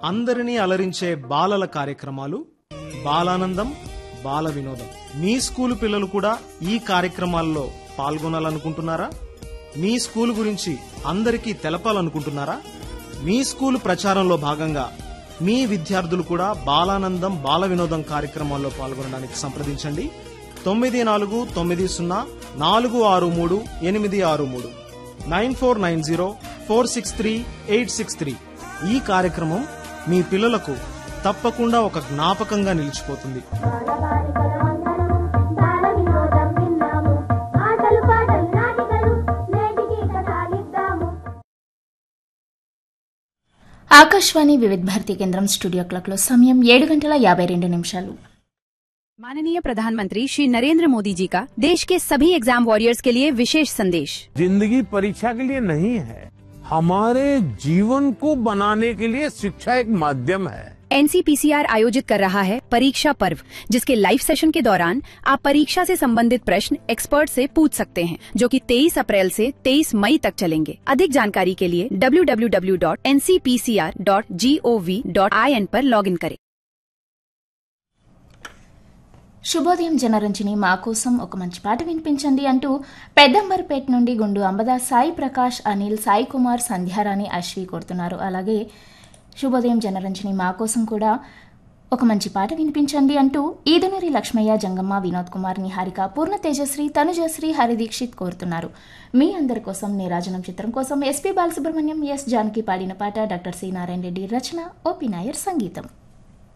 అందరినీ అలరించే బాలల కార్యక్రమాలు బాలానందం బాల వినోదం మీ స్కూలు పిల్లలు కూడా ఈ కార్యక్రమాల్లో పాల్గొనాలనుకుంటున్నారా మీ స్కూలు గురించి అందరికీ తెలపాలనుకుంటున్నారా మీ స్కూలు ప్రచారంలో భాగంగా మీ విద్యార్థులు కూడా బాలానందం బాల వినోదం కార్యక్రమాల్లో పాల్గొనడానికి సంప్రదించండి తొమ్మిది నాలుగు తొమ్మిది సున్నా నాలుగు ఆరు మూడు ఎనిమిది ఆరు మూడు nine four nine zero four six three eight six three ఈ కార్యక్రమం మీ పిల్లలకు తప్పకుండా ఒక జ్ఞాపకంగా నిలిచిపోతుంది బాల వినోదం విన్నాము ఆటలు పాటలు నాటికలు నేటికి కథ ఇద్దాము ఆకాశవాణి వివిధ భారతి కేంద్రం స్టూడియో క్లాక్లో సమయం ఏడు గంటల యాభై రెండు నిమిషాలు माननीय प्रधानमंत्री श्री नरेंद्र मोदी जी का देश के सभी एग्जाम वॉरियर्स के लिए विशेष संदेश जिंदगी परीक्षा के लिए नहीं है हमारे जीवन को बनाने के लिए शिक्षा एक माध्यम है एनसीपीसीआर आयोजित कर रहा है परीक्षा पर्व जिसके लाइव सेशन के दौरान आप परीक्षा से संबंधित प्रश्न एक्सपर्ट से पूछ सकते हैं जो कि 23 अप्रैल से 23 मई तक चलेंगे अधिक जानकारी के लिए www.ncpcr.gov.in पर लॉगिन करें శుభోదయం జనరంజని మా కోసం ఒక మంచి పాట వినిపించండి అంటూ పెద్దంబర్పేట నుండి గుండు అంబదాస్ సాయి ప్రకాష్ అనిల్ సాయి కుమార్ సంధ్యారాణి అశ్వి కోరుతున్నారు అలాగే శుభోదయం జనరంజని మా కోసం కూడా ఒక మంచి పాట వినిపించండి అంటూ ఈదునూరి లక్ష్మయ్య జంగమ్మ వినోద్ కుమార్ నిహారిక పూర్ణ తేజశ్రీ తనుజశ్రీ హరిదీక్షిత్ కోరుతున్నారు మీ అందరి కోసం నీరాజనం చిత్రం కోసం ఎస్పీ బాలసుబ్రహ్మణ్యం ఎస్ జానకి పాడిన పాట డాక్టర్ సి నారాయణ రెడ్డి రచన ఓపి నాయర్ సంగీతం